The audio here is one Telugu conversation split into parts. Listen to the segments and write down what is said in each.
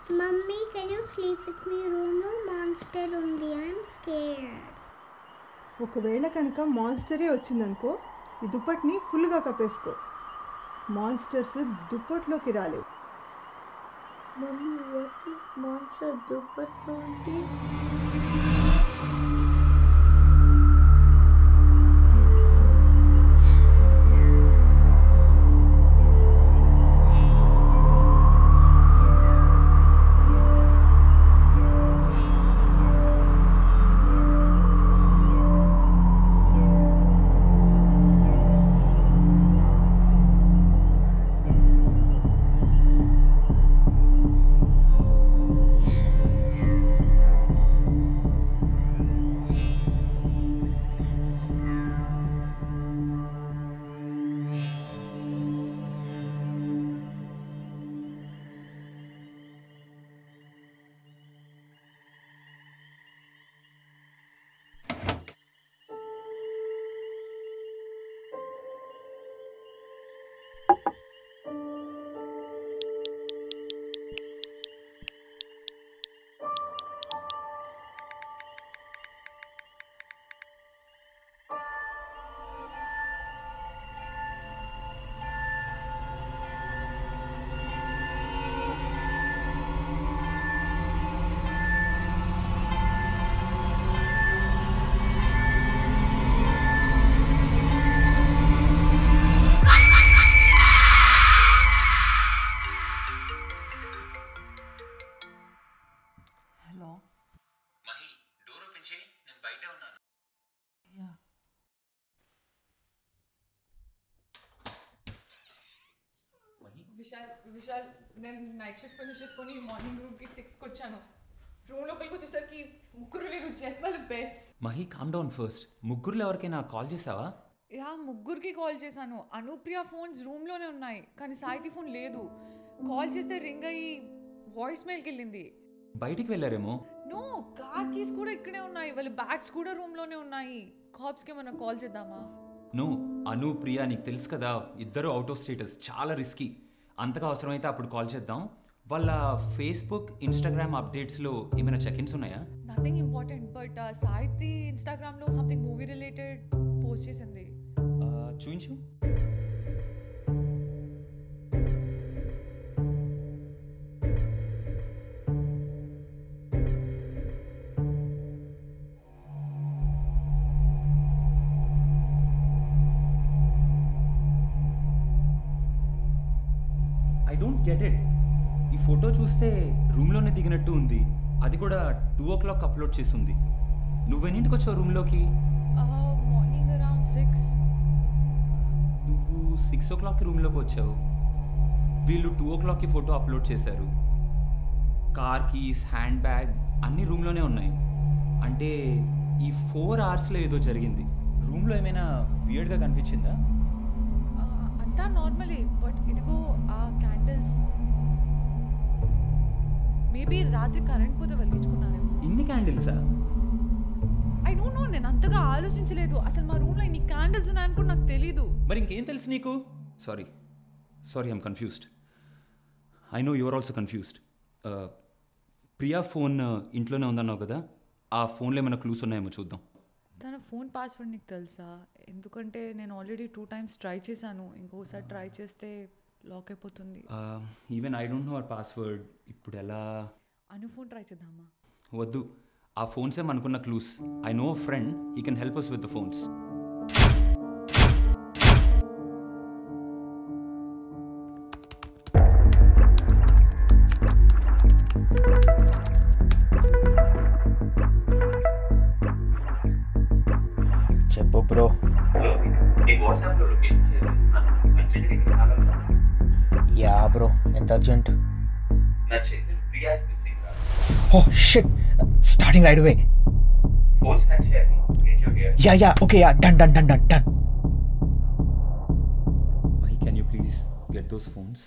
Mummy can you sleep with me రూమ్లో మాన్స్టర్ ఉంది ఐఎమ్ స్కేర్డ్ ఒకవేళ కనుక మాన్స్టరే వచ్చిందనుకో ఈ దుప్పటిని ఫుల్గా కప్పేసుకో మాన్స్టర్స్ దుప్పట్లోకి రాలేవు మమ్మీ వాటి మాన్సర్ దుప్పట్లో ఉంటే హలో మహి డోర్ ఓపెన్ చేయి నేను బయటే ఉన్నాను యా మహి విశాల్ విశాల్ నేను నైట్ షిఫ్ట్ ఫినిష్ చేసుకొని మార్నింగ్ రూమ్కి సిక్స్కి వచ్చాను రూమ్ లోపలికి వచ్చేసరికి ముగ్గురు లేరు జస్ట్ వాళ్ళ beds Mahi calm down first ముగ్గురులో ఎవరికైనా కాల్ చేసావా యా ముగ్గురికి కాల్ చేశాను అనుప్రియ ఫోన్స్ రూమ్లోనే ఉన్నాయి కానీ సాయితి ఫోన్ లేదు కాల్ చేస్తే రింగ్ అయ్యి వాయిస్ మెయిల్కి వెళ్ళింది బయటికి వెళ్ళారేమో నో కార్ కీస్ కూడా ఇక్కడే ఉన్నాయి వాళ్ళ బ్యాగ్స్ కూడా రూమ్లోనే ఉన్నాయి కాప్స్కి ఏమైనా కాల్ చేద్దామా నో అను ప్రియా నీకు తెలుసు కదా ఇద్దరు అవుట్ ఆఫ్ స్టేటస్ చాలా రిస్కీ అంతగా అవసరమైతే అప్పుడు కాల్ చేద్దాం వాళ్ళ ఫేస్బుక్ ఇన్స్టాగ్రామ్ అప్డేట్స్లో ఏమైనా చెక్-ఇన్స్ ఉన్నాయా నథింగ్ ఇంపార్టెంట్ బట్ సాహితి ఇన్స్టాగ్రామ్లో సంథింగ్ మూవీ రిలేటెడ్ పోస్ట్ చేసింది ఆ, చూయించు ఐ డోంట్ గెట్ ఇట్ ఈ ఫోటో చూస్తే రూమ్లోనే దిగినట్టు ఉంది అది కూడా టూ ఓ క్లాక్ అప్లోడ్ చేసి ఉంది నువ్వెన్నింటికి వచ్చావు రూమ్లోకి మార్నింగ్ అరౌండ్ సిక్స్ నువ్వు సిక్స్ ఓ క్లాక్కి రూమ్లోకి వచ్చావు వీళ్ళు టూ ఓ క్లాక్కి ఫోటో అప్లోడ్ చేశారు కార్ కీస్ హ్యాండ్ బ్యాగ్ అన్నీ రూమ్లోనే ఉన్నాయి అంటే ఈ ఫోర్ అవర్స్లో ఏదో జరిగింది రూమ్లో ఏమైనా వియర్డ్గా కనిపించిందా అంతా నార్మలే బట్ ఇదిగో ఆ క్యాండిల్స్ మేబీ రాత్రి కరెంట్ పోతే వెలిగించుకున్నారేమో ఇన్ని క్యాండిల్సా ఐ డోంట్ నో నేను అంతగా ఆలోచించలేదు అసలు మా రూమ్లో ఇన్ని క్యాండిల్స్ ఉన్నాయని కూడా నాకు తెలీదు మరి ఇంకేం తెలుసు నీకు sorry sorry I'm confused I know your also confused Priya phone ఇంట్లోనే ఉందన్నావు కదా ఆ ఫోన్లో ఏమైనా క్లూస్ ఉన్నాయేమో చూద్దాం తన ఫోన్ పాస్వర్డ్ నీకు తెలుసా ఎందుకంటే నేను ఆల్రెడీ టూ టైమ్స్ ట్రై చేశాను ఇంకోసారి ట్రై చేస్తే లాక్ అయిపోతుంది even I don't know our password ఇప్పుడు ఎలా అను ఫోన్ ట్రై చేద్దామా వద్దు ఆ ఫోన్సే మనకున్న clues I know friend he can help us with the phones చెప్పు బ్రో నీకు వాట్సాప్లో లొకేషన్ షేర్ చేస్తున్నాను అర్జెంట్గా ఇక్కడ రాగలరా యా బ్రో ఎంత అర్జెంట్ నా చెల్లెలు ప్రియా ఇస్ మిస్సింగ్ రా oh shit starting right away phone snatch చేయాలి get your here ya ya okay ya done done done done done why can you please get those phones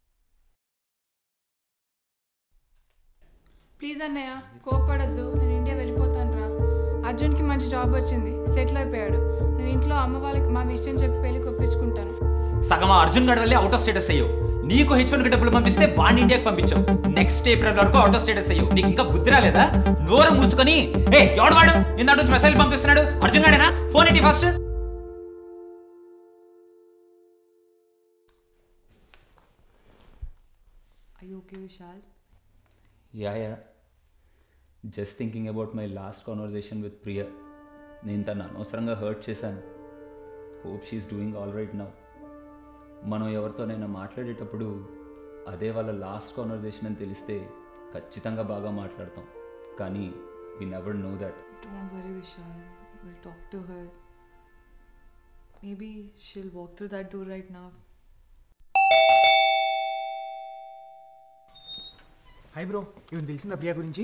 please అన్నయ్య కోప్పడద్దు నేను ఇండియా అర్జున్కి మంచి జాబ్ వచ్చింది సెటిల్ అయిపోయాడు నేను ఇంట్లో అమ్మ వాళ్ళకి మా విషయం చెప్పి పెళ్లికి ఒప్పించుకుంటాను సగం ఆ అర్జున్ గడ్ వెళ్ళి అవుట్ ఆఫ్ స్టేటస్ అయ్యో నీకు హెచ్ వన్ డబ్బులు పంపిస్తే వాడిని ఇండియాకి పంపించావు నెక్స్ట్ ఏప్రిల్ వరకు అవుట్ ఆఫ్ స్టేటస్ అయ్యో నీకు ఇంకా బుద్ధి రాలేదా నోరు మూసుకొని ఏ ఎవడవాడు ఇందాటి నుంచి మెసేజ్ పంపిస్తున్నాడు అర్జున్ గాడేనా ఫోన్ ఏంటి first Are you okay, Vishal? Ya ya just thinking about my last conversation with Priya నేను తను అనవసరంగా హర్ట్ చేశాను hope she's doing all right now మనం ఎవరితోనైనా మాట్లాడేటప్పుడు అదే వాళ్ళ లాస్ట్ కాన్వర్జేషన్ అని తెలిస్తే ఖచ్చితంగా బాగా మాట్లాడతాం కానీ we never know that Don't worry, Vishal. We'll talk to her. Maybe she'll walk through that door right now. Hi bro ఇవన్నీ తెలిసిందా ప్రియా గురించి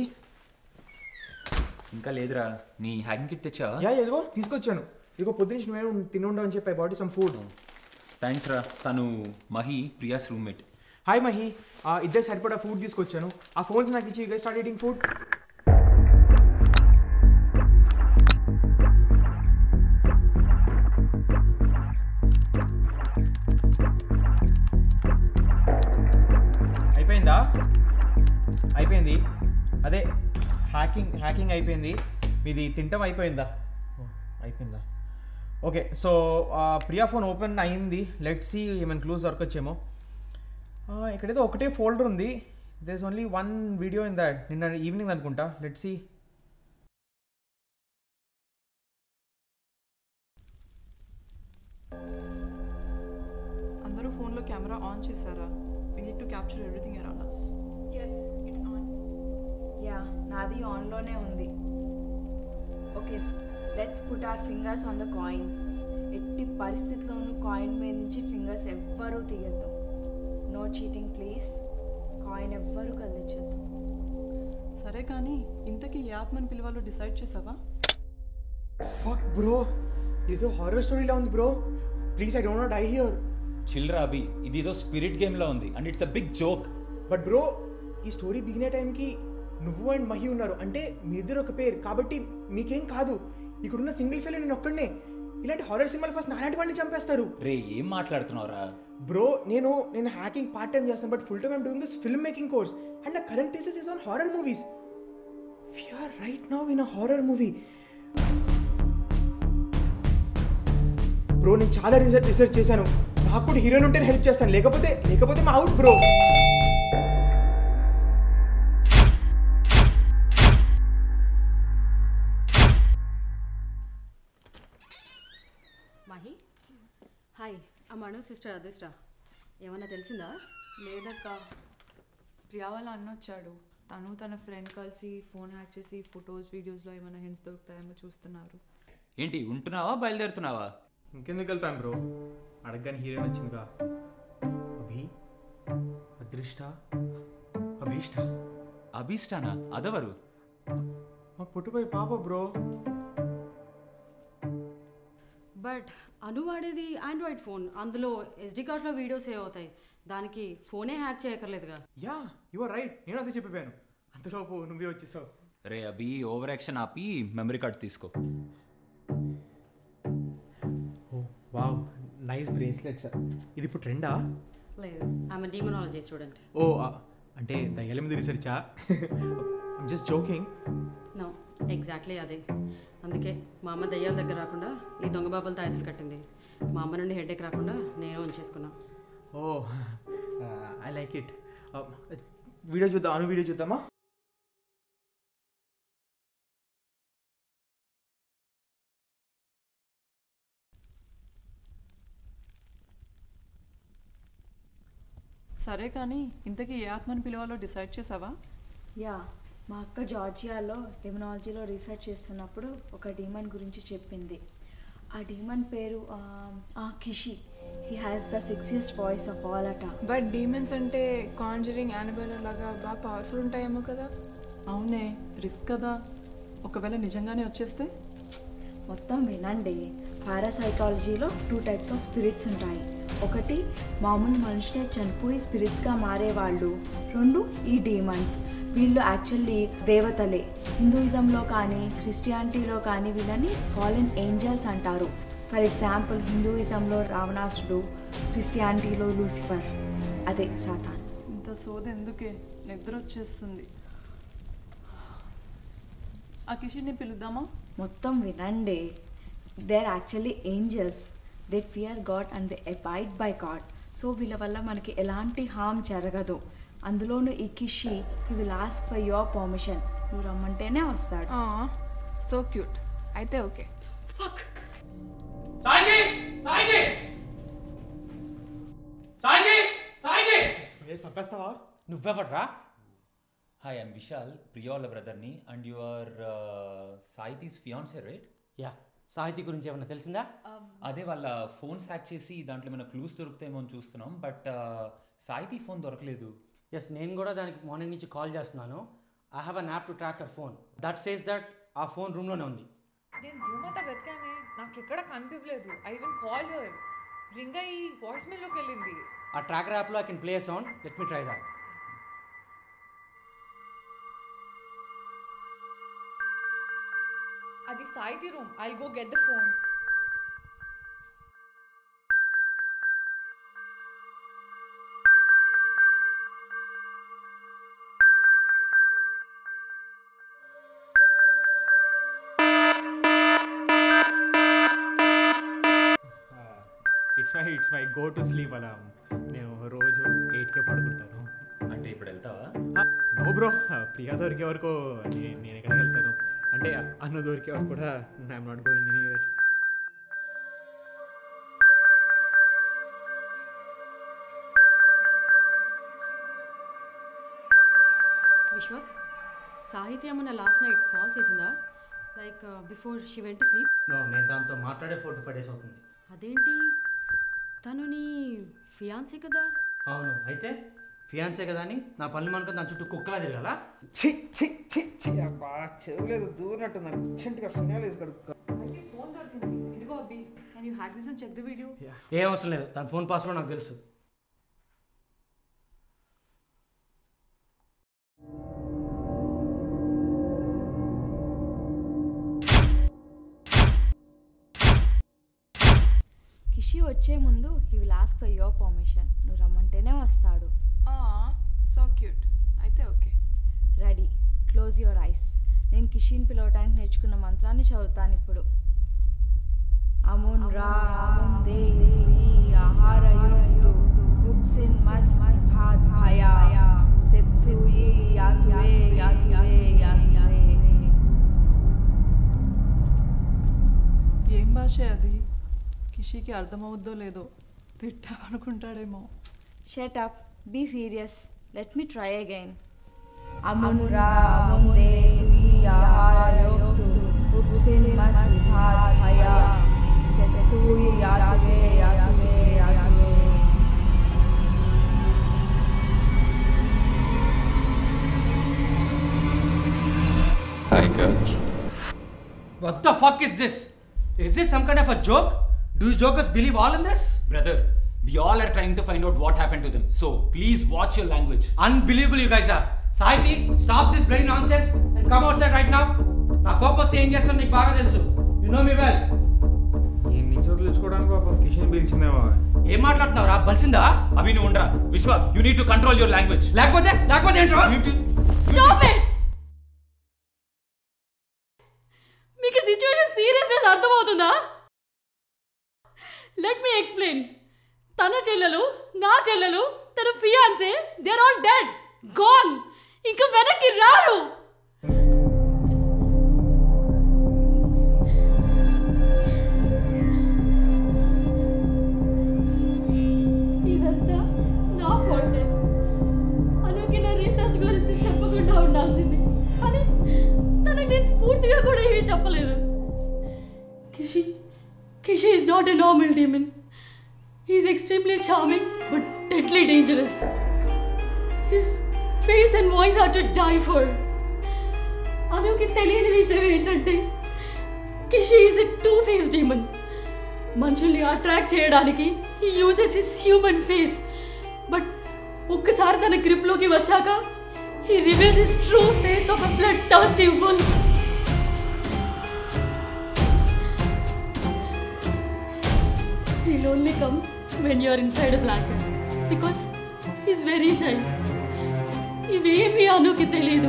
ఇంకా లేదురా నీ హ్యాకింగ్ కిట్ తెచ్చా యా ఎదుగో తీసుకొచ్చాను ఇదిగో పొద్దునుంచి నువ్వేమో తిని ఉండవని చెప్పి బాడీ సమ్ ఫుడ్ థ్యాంక్స్ రా తను మహి ప్రియాస్ రూమ్మేట్ హాయ్ మహి ఆ ఇద్దరు సరిపడా ఫుడ్ తీసుకొచ్చాను ఆ ఫోన్స్ నాకు ఇచ్చి స్టార్ట్ ఈటింగ్ ఫుడ్ అయిపోయిందా అయిపోయింది అదే హ్యాకింగ్ హ్యాకింగ్ అయిపోయింది మీది తింటం అయిపోయిందా ఓ, అయిపోయిందా okay so Priya phone open అయింది లెట్ సి ఏమైనా క్లూజ్ దొరకొచ్చేమో ఆ, ఇక్కడేదో ఒకటే ఫోల్డర్ ఉంది there's only one video in that నిన్న ఈవినింగ్ అనుకుంటా లెట్ సి అందరూ ఫోన్లో కెమెరా ఆన్ చేశారా we need to capture everything around us yes it's on ya నాది ఆన్లోనే ఉంది okay let's put our fingers on the coin ఎట్టి పరిస్థితిలోనూ కాయిన్ మీద నుంచి ఫింగర్స్ ఎవ్వరూ తీయద్దు నో చీటింగ్ ప్లీజ్ కాయిన్ ఎవ్వరూ కదిలించద్దు సరే కానీ ఇంతకీ ఏ ఆత్మని పిలవాలో డిసైడ్ చేసావా ఫక్ బ్రో ఇదో హారర్ స్టోరీలా ఉంది bro please I don't not I hear chill రా అభి ఇది ఏదో స్పిరిట్ గేమ్లో ఉంది and it's a big joke but bro ఈ స్టోరీ బిగినే టైంకి నువ్వు అండ్ మహి ఉన్నారు అంటే మీ ఇద్దరు ఒక పేరు కాబట్టి మీకేం కాదు ఇక్కడున్న సింగిల్ ఫెయిల్ నేను ఒక్కడనే ఇలాంటి హారర్ సినిమాలు ఫస్ట్ నాలాంటి వాళ్ళని చంపేస్తారు రే ఏం మాట్లాడుతున్నావురా బ్రో నేను నేను హ్యాకింగ్ పార్ట్ టైం చేస్తాను but full time I'm doing this film making course and నా current thesis is on horror movies we're right now in a horror movie bro నేను చాలా రీసెర్చ్ రీసెర్చ్ చేశాను నాకు కూడా హీరోయిన్ ఉంటే హెల్ప్ చేస్తాను లేకపోతే లేకపోతే మా అవుట్ బ్రో మహి హాయ్ ఆ మను సిస్టర్ అదృష్ట ఏమన్నా తెలిసిందా లేదక్క ప్రియా వాళ్ళ అన్న వచ్చాడు తను తన ఫ్రెండ్ కలిసి ఫోన్ హ్యాక్ చేసి ఫొటోస్ వీడియోస్లో ఏమైనా హింట్స్ దొరుకుతాయేమో చూస్తున్నారు ఏంటి ఉంటున్నావా బయలుదేరుతున్నావా ఇంకెందుకు వెళ్తాను బ్రో అడగగానే హీరోయిన్ వచ్చిందిగా అభి అదృష్ట అభీష్ట అభిష్టానా అదెవరు మా పుట్టుపోయి పాప బ్రో బట్ అను వాడేది ఆండ్రాయిడ్ ఫోన్ అందులో ఎస్డి కార్డ్లో వీడియోస్ ఏ అవుతాయి దానికి ఫోనే హ్యాక్ చేయక్కర్లేదుగా యా యు ఆర్ రైట్ నేను అదే చెప్పిపోయాను అంతలోపు నువ్వే వచ్చేసావు రే అభి ఓవర్ యాక్షన్ ఆపి మెమరీ కార్డ్ తీసుకో ఓ వావ్ నైస్ బ్రేస్లెట్స్ ఇది ఇప్పుడు ట్రెండా లేదు ఆమె డీమనాలజీ స్టూడెంట్ ఓ అంటే దయ్యాల మీద రీసెర్చా జస్ట్ జోకింగ్ నో ఎగ్జాక్ట్లీ అదే అందుకే మా అమ్మ దయ్యాల దగ్గర రాకుండా ఈ దొంగ బాబుల తాయెత్తులు కట్టింది మా అమ్మ నుండి హెడేక్ రాకుండా నేను ఉంచేసుకున్నా oh I like it video చూద్దాం అను వీడియో చూద్దామా సరే కానీ ఇంతకీ ఏ ఆత్మని పిలవాలో డిసైడ్ చేసావా యా మా అక్క జార్జియాలో డెమనాలజీలో రీసెర్చ్ చేస్తున్నప్పుడు ఒక డీమన్ గురించి చెప్పింది ఆ డీమన్ పేరు ఆ, ఆ, Kishi he has the sickest voice of all అట బట్ డీమన్స్ అంటే కాంజరింగ్ యానిబల్ లాగా బాగా పవర్ఫుల్ ఉంటాయేమో కదా అవునే రిస్క్ కదా ఒకవేళ నిజంగానే వచ్చేస్తే మొత్తం వినండి పారాసైకాలజీలో టూ టైప్స్ ఆఫ్ స్పిరిట్స్ ఉంటాయి ఒకటి మామూలు మనుషులే చనిపోయి స్పిరిట్స్గా మారేవాళ్ళు రెండు ఈ డీమన్స్ వీళ్ళు యాక్చువల్లీ దేవతలే హిందూయిజంలో కానీ క్రిస్టియానిటీలో కానీ వీళ్ళని ఫాలెన్ ఏంజల్స్ అంటారు ఫర్ ఎగ్జాంపుల్ హిందూయిజంలో రావణాసుడు క్రిస్టియానిటీలో లూసిఫర్ అదే సాతాన్ ఇంత సోద ఎందుకే నిద్ర వచ్చేస్తుంది ఆ కిషిని పిలుద్దామా మొత్తం వినండి they are actually angels they fear God and they abide by God so వీళ్ళ వల్ల మనకి ఎలాంటి హామ్ జరగదు అందులోనూ ఈ Kishi he will ask for your permission నువ్వు రమ్మంటేనే వస్తాడు సో క్యూట్ అయితే ఓకే సాయి సాయి సాయి సాయి ఏ చంపేస్తావా నువ్వెవడ్రా హాయ్ ఐమ్ విశాల్ ప్రియా వాళ్ళ బ్రదర్ని అండ్ యు ఆర్ సాయితీస్ ఫియాన్సే రైట్ యా సాహితీ గురించి ఏమన్నా తెలిసిందా అదే వాళ్ళ ఫోన్స్ హ్యాక్ చేసి దాంట్లో ఏమైనా క్లూస్ దొరుకుతాయేమో అని చూస్తున్నాం బట్ సాయితీ ఫోన్ దొరకలేదు ఎస్ నేను కూడా దానికి మార్నింగ్ నుంచి కాల్ చేస్తున్నాను I have an app to track her phone that says that ఆ ఫోన్ రూమ్లోనే ఉంది నేను రూమ్ అంతా వెతకానే నాకు ఎక్కడ కనిపించలేదు I even call her ring అయ్యి వాయిస్ మెయిల్లోకి వెళ్ళింది ఆ ట్రాకర్ యాప్లో I can play sound let me try that అది Saithi room I go get the phone it's my it's my go to sleep alarm నేను రోజు ఎయిట్కే పడుకుంటాను అంటే ఇప్పుడు వెళ్తావా నో బ్రో ప్రియా దొరికే వరకు నే- నేను ఎక్కడికి వెళ్తాను అంటే అన్న దొరికే వరకు కూడా I'm not going anywhere Vishwak Sahitya మొన్న లాస్ట్ నైట్ కాల్ చేసిందా like before she went sleep no నేను దాంతో మాట్లాడే ఫోర్ టు ఫైవ్ డేస్ అవుతుంది అదేంటి తను నీ ఫియాన్సే కదా అవును అయితే ఫియాన్సే కదా అని నా పనులు మనకు దాని చుట్టూ కుక్కలా తిరగాల చి చి చి చి అబ్బా చెవులేదు దూరినట్టుంది అర్జెంట్గా ఫినాల్ వేసి కడుక్కో ఫోన్ దొరికింది ఇదిగో Abbi can you hack this and check the video ఏ అవసరం లేదు దాని ఫోన్ పాస్వర్డ్ నాకు తెలుసు కిషి వచ్చే ముందు he will ask for your permission నువ్వు రమ్మంటేనే వస్తాడు సో క్యూట్ అయితే okay ready close your eyes నేను కిషిని పిలవటానికి నేర్చుకున్న మంత్రాన్ని చదువుతాను ఇప్పుడు అమున్ రా అమున్ దే స్వి ఆహార యుక్తు గుప్సిన్ మస్ భాద్ భయా సెత్సుయి యాతువే యాతువే యాతువే ఏం భాష అది కిషికి అర్థమవుద్దో లేదో తిట్టామనుకుంటాడేమో shut up be serious let me try again అమున్ రా అమున్ దే స్వి ఆహార యుక్తు గుప్సిన్ మస్ భాద్ భయా సెత్సుయి యాతువే యాతువే యాతువే hi coach What the fuck is this? Is this some kind of a joke? Do you jokers believe all in this? Brother we all are trying to find out what happen to them so please watch your language Unbelievable you guys are. Sahiti, stop this bloody nonsense and come outside right now. నా కోపం వస్తే ఏం చేస్తాను నీకు బాగా తెలుసు యు నో మీ వెల్ ఈ నుంచి వదిలించుకోవడానికి పాపం కిషన్ పిలిచిందేమో ఏం మాట్లాడుతున్నావురా బలిసిందా అభి నువ్వు ఉండరా Vishwa you need to control your language లేకపోతే లేకపోతే ఏంట్రా స్టాప్ ఇట్ మీకు సిచ్యువేషన్ సీరియస్నెస్ అర్థమవుతుందా లెట్ మీ ఎక్స్ప్లెయిన్ తన చెల్లెలు నా చెల్లెలు తన fiance they're all dead gone ఇంకా వెనక్కి రారు ఇదంతా నా ఫాల్టే అనుకి నా రీసెర్చ్ గురించి చెప్పకుండా ఉండాల్సింది కానీ తనకు నేను పూర్తిగా కూడా ఏమీ చెప్పలేదు Kishi Kishi is not a normal demon he's extremely charming but deadly dangerous his face and voice are to die for అనుకి తెలియని విషయం ఏంటంటే Kishi is a two face demon మనుషుల్ని అట్రాక్ట్ చేయడానికి he uses his human face but ఒక్కసారి తన గ్రిప్లోకి వచ్చాక he reveals his true face of a blood thirsty wolf He'll only come when you're inside a blanket because he's very shy. ఇవేమి అనుకి తెలీదు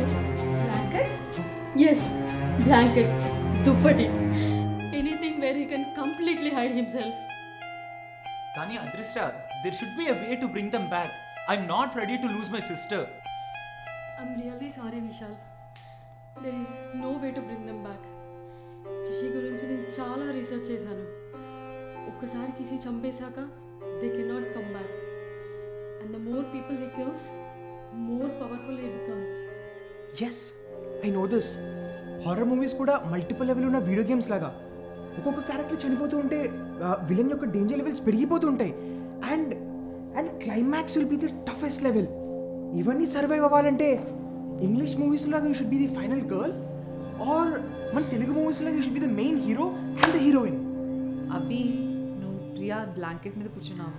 ఎస్ బ్లాంకెట్ దుప్పటి anything where he can completely hide himself కానీ Adrishta there should be a way to bring them back I'm not ready to lose my sister I'm really sorry Vishal there is no way to bring them back Kishi గురించి నేను చాలా రీసెర్చ్ చేశాను ఒక్కసారి కిషి చంపేశాక they cannot come back and the more people they kills more powerful he becomes yes I no this horror movies కూడా మల్టిపుల్ లెవెల్ ఉన్న వీడియో గేమ్స్ లాగా ఒక్కొక్క క్యారెక్టర్ చనిపోతూ ఉంటే విలన్ యొక్క డేంజర్ లెవెల్స్ పెరిగిపోతూ ఉంటాయి and and climax will be the toughest level ఇవన్నీ సర్వైవ్ అవ్వాలంటే ఇంగ్లీష్ మూవీస్ లాగా you should be the final girl or మన తెలుగు మూవీస్ లాగా you should be the main hero and the heroine Abhi నువ్వు ప్రియా బ్లాంకెట్ మీద కూర్చున్నావు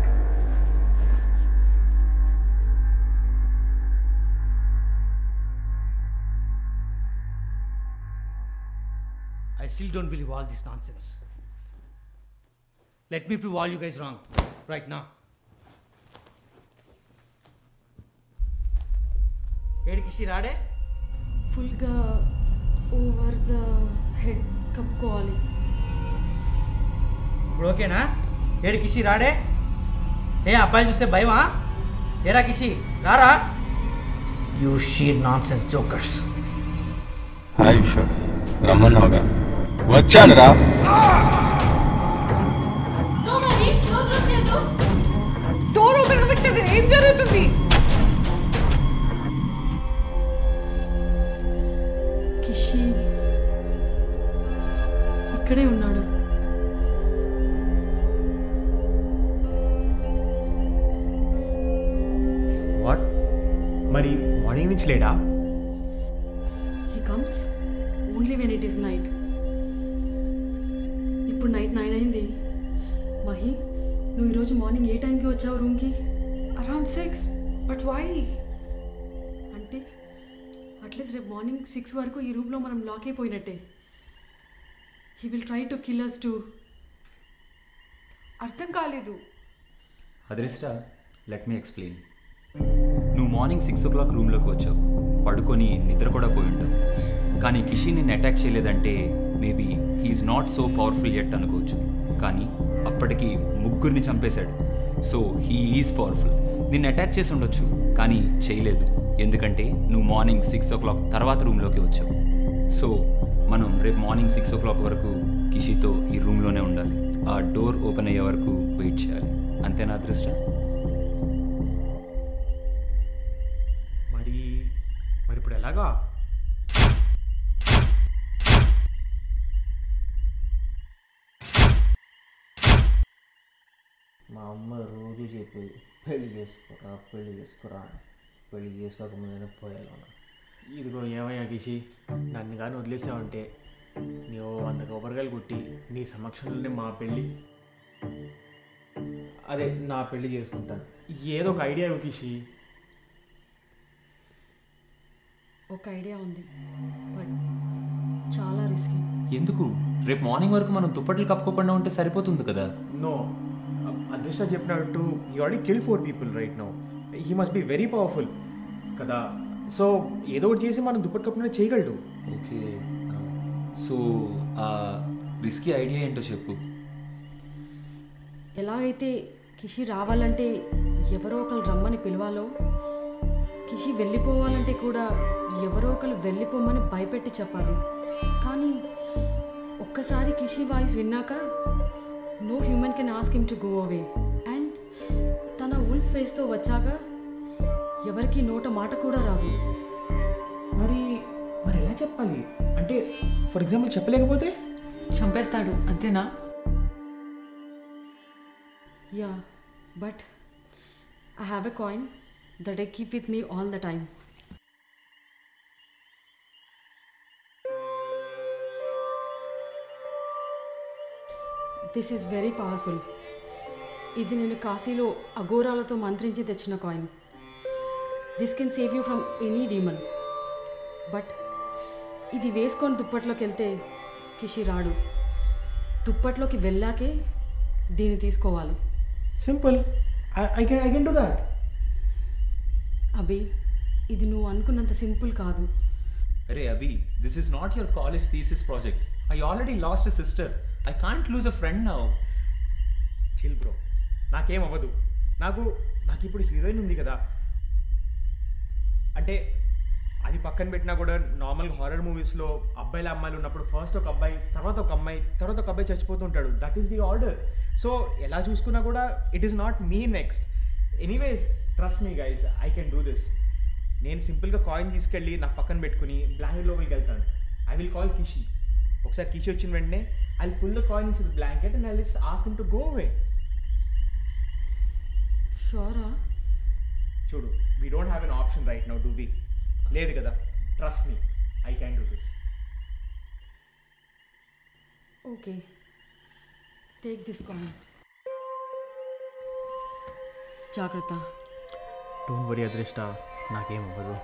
I still don't believe all this nonsense. Let me prove all you guys wrong right now. ఏడికి రాడే ఫుల్గా ఓవర్ ద హెడ్ కప్పుకోవాలి ఇప్పుడు ఓకేనా ఏడు కిషి రాడే ఏ అబ్బాయిలు చూస్తే భయమా ఏరా కిషి రారా you sheer nonsense jokers hi Vishwa రమ్మన్నావుగా వచ్చాను రా డోర్ ఓపెన్ అవ్వట్లేదు ఏం జరుగుతుంది కిషి ఇక్కడే ఉన్నాడు వాట్ మరి మార్నింగ్ నుంచి లేడా he comes only when it is night ఇప్పుడు నైట్ నైన్ అయింది మహి నువ్వు ఈరోజు మార్నింగ్ ఏ టైంకి వచ్చావు రూమ్కి అరౌండ్ సిక్స్ బట్ వై అంటే అట్లీస్ట్ రేపు మార్నింగ్ సిక్స్ వరకు ఈ రూమ్లో మనం లాక్ అయిపోయినట్టే he will try to kill us too అర్థం కాలేదు అదృష్ట లెట్ మీ ఎక్స్ప్లెయిన్ నువ్వు మార్నింగ్ సిక్స్ ఓ క్లాక్ రూమ్లోకి వచ్చావు పడుకొని నిద్ర కూడా పోయి ఉంటావు కానీ కిషి నిన్ను అటాక్ చేయలేదంటే maybe he's not so powerful yet అనుకోవచ్చు కానీ అప్పటికి ముగ్గురిని చంపేశాడు సో హీ ఈజ్ పవర్ఫుల్ నిన్ను అటాక్ చేసి ఉండొచ్చు కానీ చేయలేదు ఎందుకంటే నువ్వు మార్నింగ్ సిక్స్ ఓ క్లాక్ తర్వాత రూమ్లోకి వచ్చావు సో మనం రేపు మార్నింగ్ సిక్స్ ఓ క్లాక్ వరకు కిషితో ఈ రూమ్లోనే ఉండాలి ఆ డోర్ ఓపెన్ అయ్యే వరకు వెయిట్ చేయాలి అంతేనా అదృష్టం మరి మరి ఇప్పుడు ఎలాగా మా అమ్మ రోజు చెప్పేది పెళ్లి చేసుకోరా పెళ్లి చేసుకోరా అని పెళ్లి చేసుకోకముందే పోయాను ఇదిగో ఏమయ్యా కిషి నన్ను కానీ వదిలేసావంటే నీవు వంద కొబ్బరికాయలు కొట్టి నీ సమక్షంలోనే మా పెళ్ళి అదే నా పెళ్లి చేసుకుంటాను ఏదో ఒక ఐడియా ఇవ్వు కిషి ఒక ఐడియా ఉంది బట్ చాలా రిస్కీ ఎందుకు రేపు మార్నింగ్ వరకు మనం దుప్పట్లు కప్పుకోకుండా ఉంటే సరిపోతుంది కదా నో అదృష్ట చెప్పినట్టు you already kill four people right now he must be very powerful కదా సో ఏదో ఒకటి చేసి మనం దుప్పటి కప్పున చేయగలడు ఓకే సో ఆ రిస్కీ ఐడియా ఏంటో చెప్పు ఎలా అయితే కిషి రావాలంటే ఎవరో ఒకరు రమ్మని పిలవాలో కిషి వెళ్ళిపోవాలంటే కూడా ఎవరో ఒకరు వెళ్ళిపోమని భయపెట్టి చెప్పాలి కానీ ఒక్కసారి కిషి వాయిస్ విన్నాక no human can ask him to go away and తన ఉల్ఫ్ ఫేస్తో వచ్చాక ఎవరికి నోట మాట కూడా రాదు మరి మరి ఎలా చెప్పాలి అంటే ఫర్ ఎగ్జాంపుల్ చెప్పలేకపోతే చంపేస్తాడు అంతేనా yeah but I have a coin that I keep with me all the time this is very powerful ఇది నేను కాశీలో అఘోరాలతో మంత్రించి తెచ్చిన coin this can save you from any demon but ఇది వేసుకొని దుప్పట్లోకి వెళ్తే కిషి రాడు దుప్పట్లోకి వెళ్ళాకే దీన్ని తీసుకోవాలి simple I can I can do that Abhi ఇది నువ్వు అనుకున్నంత సింపుల్ కాదు అరే Abhi this is not your college thesis project I already lost a sister I can't lose a friend now chill bro నాకేం అవ్వదు నాకు నాకు ఇప్పుడు హీరోయిన్ ఉంది కదా అంటే అది పక్కన పెట్టినా కూడా నార్మల్ హారర్ మూవీస్లో అబ్బాయిల అమ్మాయిలు ఉన్నప్పుడు ఫస్ట్ ఒక అబ్బాయి తర్వాత ఒక అమ్మాయి తర్వాత ఒక అబ్బాయి చచ్చిపోతుంటాడు that is the order so ఎలా చూసుకున్నా కూడా it is not me next anyways trust me guys I can do this నేను సింపుల్గా కాయిన్ తీసుకెళ్ళి నా పక్కన పెట్టుకుని బ్లాంకెట్ లోపలికి వెళ్తాను ఐ విల్ కాల్ కిషి ఒకసారి కిషి వచ్చిన వెంటనే I pull the coin in the blanket and I లిస్ ఆస్క్ టు గో అవే షోరా చూడు we don't have an option right now do we లేదు కదా trust me I can do this okay take this coin జాగ్రత్త డోంట్ వరీ అదృష్ట నాకేం అవ్వదు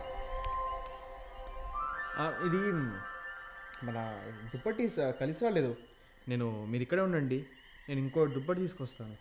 ఆ, ఇది మన దుప్పటి స- కలిసి రాలేదు నేను మీరు ఇక్కడే ఉండండి నేను ఇంకో దుప్పటి తీసుకొస్తాను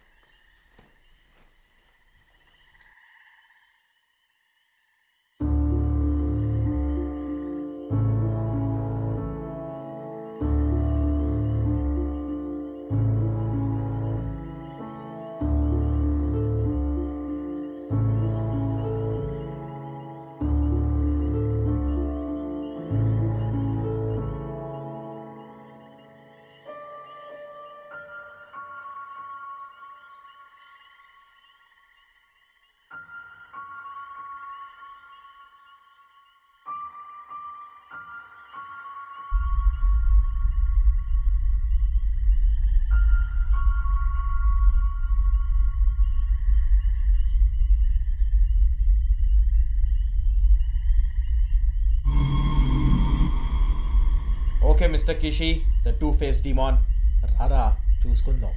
okay mister Kishi the two face demon రారా చూసుకుందాం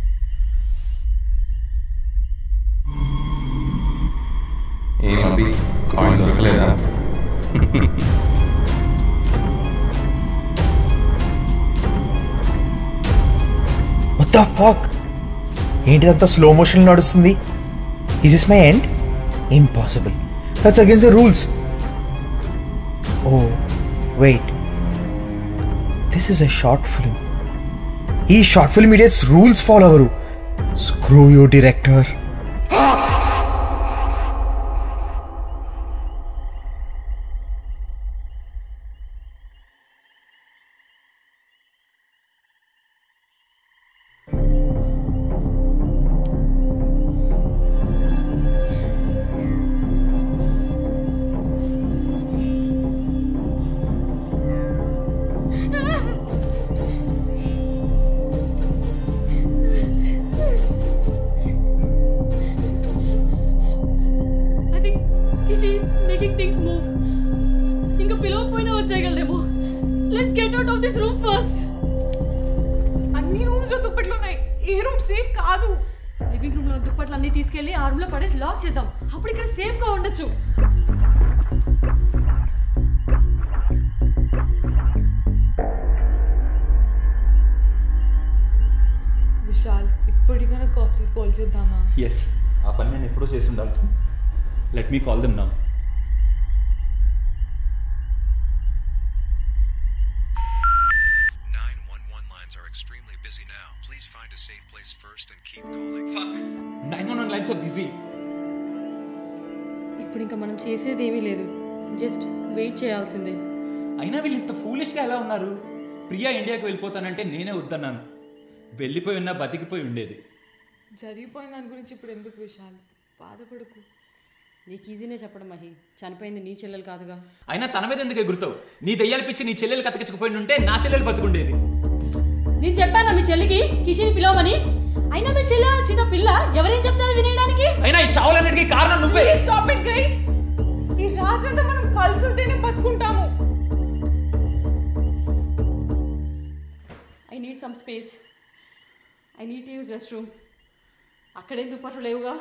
ఏం అభి కాయిన్ దొరకలేదా వాట్ ద ఫక్ ఏంటిదంతా స్లో మోషన్ నడుస్తుంది is is my end impossible that's against the rules oh wait this is a short film ఈ short film idiots rules follow అవరు screw you director I think Kishi is making things move ఇంకా పిలవకపోయినా వచ్చేయగలరేమో let's get out of this room first అన్ని రూమ్స్ లో దుప్పట్లు ఉన్నాయి ఏ రూమ్ సేఫ్ కాదు లివింగ్ రూమ్ లో దుప్పట్లు అన్ని తీసుకెళ్లి ఆ రూమ్ లో పడేసి లాక్ చేద్దాం అప్పుడు ఇక్కడ సేఫ్ గా ఉండొచ్చు విశాల్ ఇప్పటికైనా కాప్స్కి కాల్ చేద్దామా ఎస్ ఆ పని నేను ఎప్పుడో చేసి ఉండాల్సింది let me call them now lines are extremely busy now. Please find a safe place first and keep calling. Fuck! 911 lines are busy. ఇప్పుడు ఇంకా మనం చేసేది ఏమీ లేదు జస్ట్ వెయిట్ చేయాల్సిందే అయినా వీళ్ళు ఇంత ఫూలిష్గా ఎలా ఉన్నారు ప్రియా ఇండియాకి వెళ్ళిపోతానంటే నేనే వద్దన్నాను వెళ్ళిపోయి ఉన్నా బతికిపోయి ఉండేది జరిగిపోయిన దాని గురించి ఇప్పుడు ఎందుకు విశాల్ బాధపడకు నీకు ఈజీనే చెప్పడం మహి చనిపోయింది నీ చెల్లెలు కాదుగా అయినా తన మీద ఎందుకు ఎగురుతావు నీ దెయ్యాలు పిచ్చి నీ చెల్లెలు కతకించకపోయి ఉంటే నా చెల్లెలు బతుకుండేది నేను చెప్పానా మీ చెల్లికి కిషిని పిలవమని అయినా మీ చెల్లి ఆ చిన్న పిల్ల ఎవరేం చెప్తారు వినేయడానికి అయినా ఈ చావులన్నిటికీ కారణం నువ్వే స్టాప్ ఇట్ గైస్ ఈ రాత్రంతా మనం కలిసి ఉంటేనే బతుకుంటాము I need some space I need use restroom అక్కడేం దుప్పట్లు లేవుగా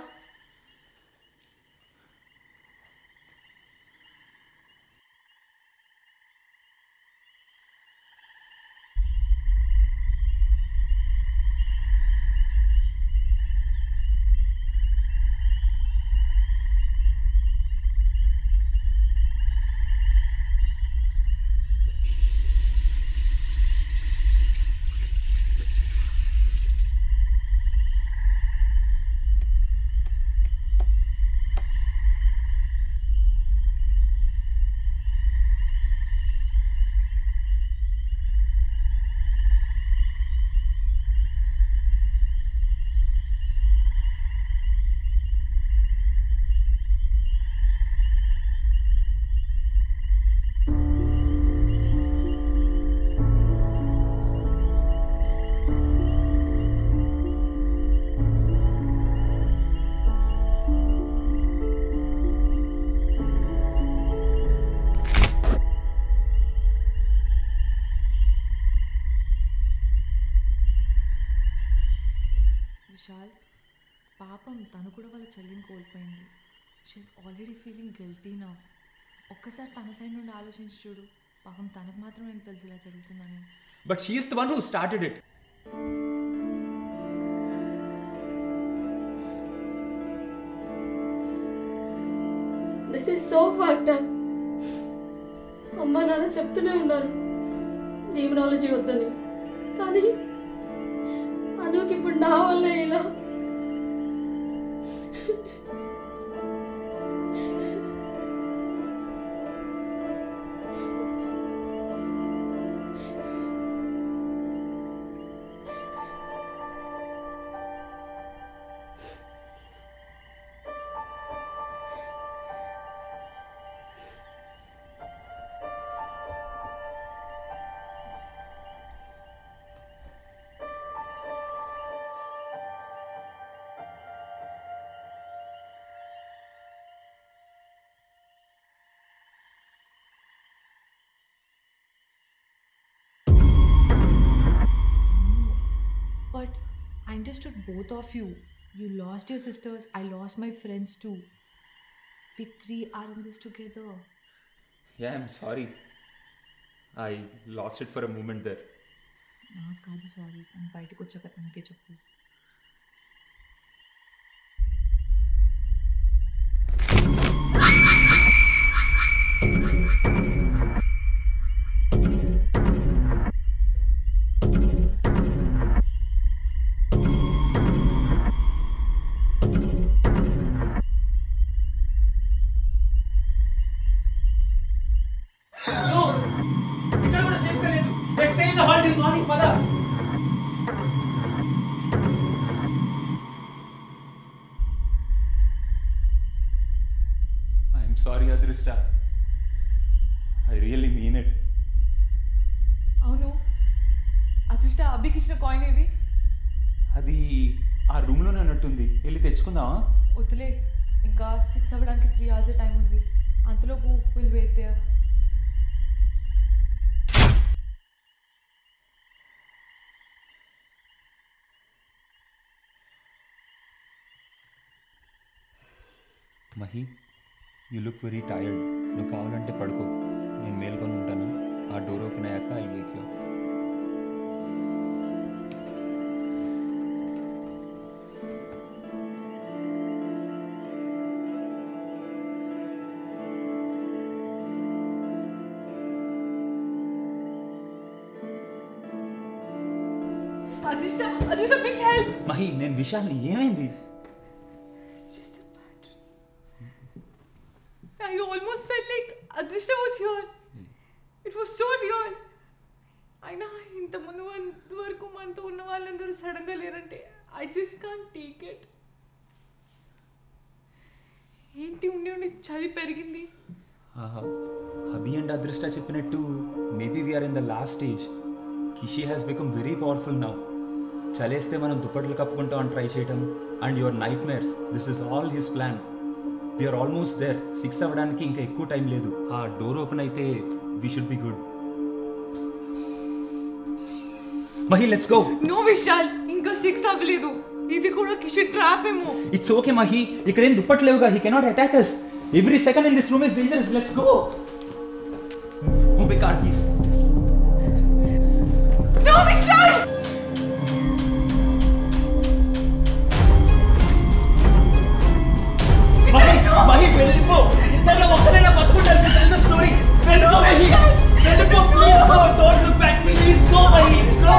విశాల్ పాపం తను కూడా వాళ్ళ చెల్లిని కోల్పోయింది షీఈ్ ఆల్రెడీ ఫీలింగ్ గిల్టీ నా ఒక్కసారి తన సైడ్ నుండి ఆలోచించి చూడు పాపం తనకు మాత్రం ఏం తెలుసు ఇలా జరుగుతుందని but she's the one who started it this is so fucked అమ్మ నాన్న చెప్తూనే ఉన్నారు డీమనాలజీ వద్దని కానీ అనుకి ఇప్పుడు నా వల్లే ఇలా But I understood both of you. You lost your sisters, I lost my friends too. We three are in this together. Yeah I'm sorry I lost it for a moment దర్ నాకు కాదు సారీ నేను బయటకు వచ్చాక తనకే చెప్పు ఇక్కడ కూడా సేఫ్ గా లేదు let's stay in the hall till morning పద I'm sorry Adrishta I really mean it అవును అదృష్ట అబ్బికి ఇచ్చిన కాయిన్ ఏది అది ఆ రూమ్లోనే ఉన్నట్టుంది వెళ్ళి తెచ్చుకుందామా వద్దులే ఇంకా సిక్స్ అవ్వడానికి త్రీ అవర్స్ టైం ఉంది అంతలోపు will wait there Mahi you look very tired నువ్వు కావాలంటే పడుకో నేను మేల్కొని ఉంటాను ఆ డోర్ ఓపెన్ అయ్యాక I wake you Adrishta Adrishta please help Mahi నేను విశాల్ని ఏమైంది I almost felt like Adrishta was here. It was so real. అయినా ఇంతకుముందు వరకు మనతో ఉన్న వాళ్ళందరూ సడన్గా లేరంటే I just can't take it ఏంటి ఉండి ఉండి చలి పెరిగింది అభి అండ్ అదృష్ట చెప్పినట్టు maybe we're in the last stage Kishi has become very powerful now చలేస్తే మనం దుప్పట్లు కప్పుకుంటాం అని ట్రై చేయటం and your nightmares this is all his plan we're almost there six అవ్వడానికి ఇంకా ఎక్కువ టైం లేదు ఆ డోర్ ఓపెన్ అయితే we should be good Mahi let's go no Vishal ఇంకా సిక్స్ అవ్వలేదు ఇది కూడా కిషి ట్రాప్ ఏమో ఇట్స్ ఓకే మహి ఇక్కడేం దుప్పట్లేవుగా he cannot attack us every second in this room is dangerous let's go ఓబే car keys no Vishal Mahi వెళ్ళిపో ఇద్దరు ఒక్కరైనా బతుకుంటారు టెల్ ద స్టోరీ వెళ్ళిపో మహి వెళ్ళిపో please go don't look back please go Mahi go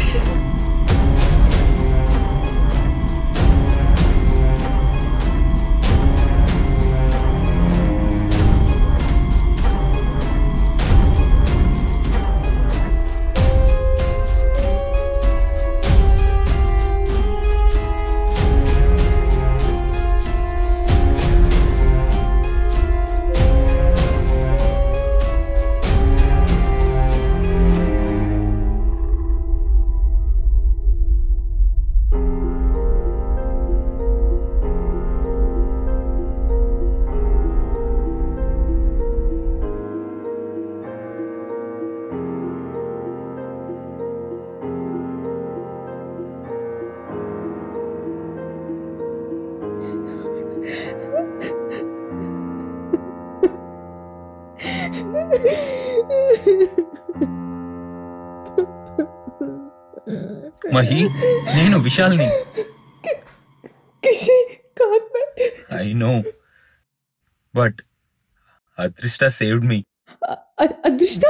Mahi నేను విశాల్ని Kishi came back I know but Adrishta saved me Adrishta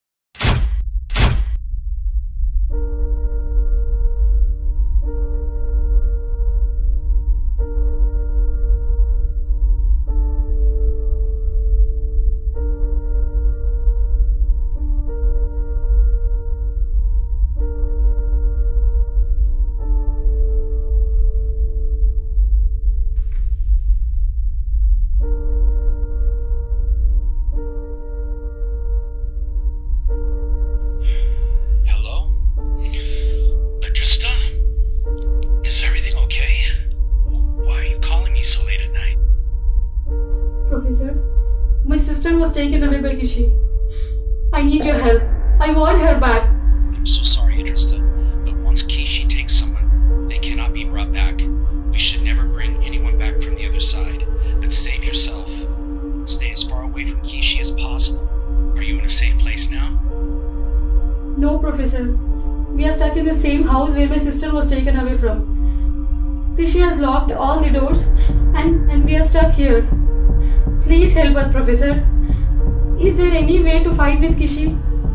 Hello? Adrista? Is everything okay? Why are you calling me so late at night? Professor, my sister was taken away by Kishi. I need your help. I want her back. I'm so sorry, Adrista, but once Kishi takes someone, they cannot be brought back. We should never bring anyone back from the other side. But save yourself. Stay as far away from Kishi as possible. Are you in a safe place now? No, Professor. We are stuck in the same house where my sister was taken away from. Rishi has locked all the doors and, and we are stuck here. Please help us, Professor. Is there any way to fight with Kishi?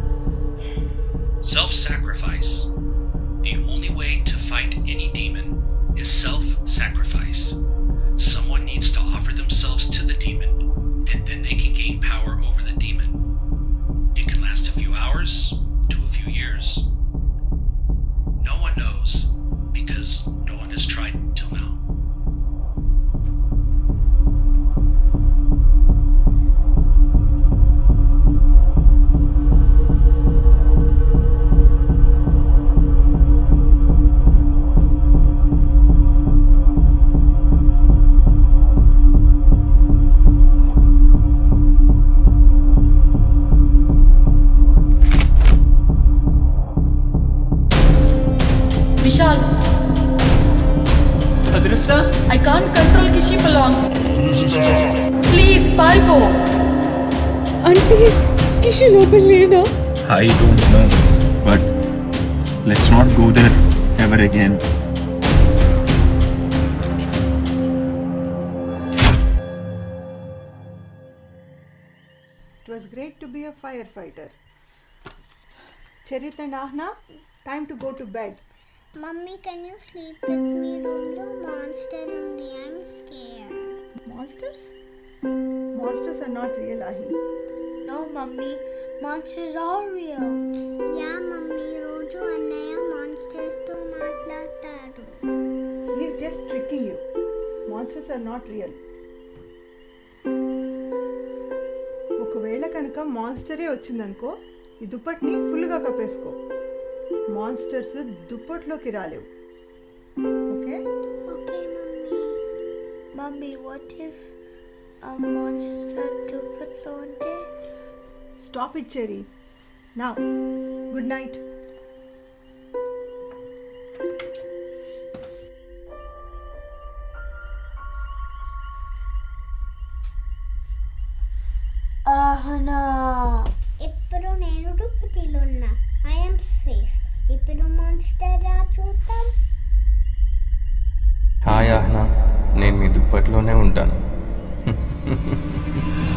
Self sacrifice. The only way to fight any demon is self sacrifice. Someone needs to offer themselves to the demon, and then they can gain power over the demon. It can last a few hours to a few years. No one knows because no one has tried till now. Vishal, అదృష్ట I can't control Kishi for long. Please, Pargo. అంటే కిషి లోపల లేడా I don't know, but let's not go there ever again. It was great to be a firefighter. Charit and Ahna, time to go to bed. Mummy, can you sleep with me? Roomలో monster ఉంది. I'm scared. Monsters? Monsters are not real, Ahi. No, mummy. Monsters are real. Yeah, mummy. రోజు అన్నయ్య monsters తో మాట్లాడతాడు. He's just tricking you. Monsters are not real. ఒకవేళ కనుక మాన్స్టరే వచ్చిందనుకో ఈ దుప్పటిని ఫుల్గా కప్పేసుకో మాన్స్టర్స్ దుప్పట్లోకి రాలేవు okay Okay, mummy. Mummy, what if a monster దుప్పట్లో ఉంటే? స్టాప్ ఇట్ చెరీ నా గుడ్ నైట్ మాన్స్టర్ రా చూద్దాం హాయ్ ఆహ్నా నేను మీ దుప్పట్లోనే ఉంటాను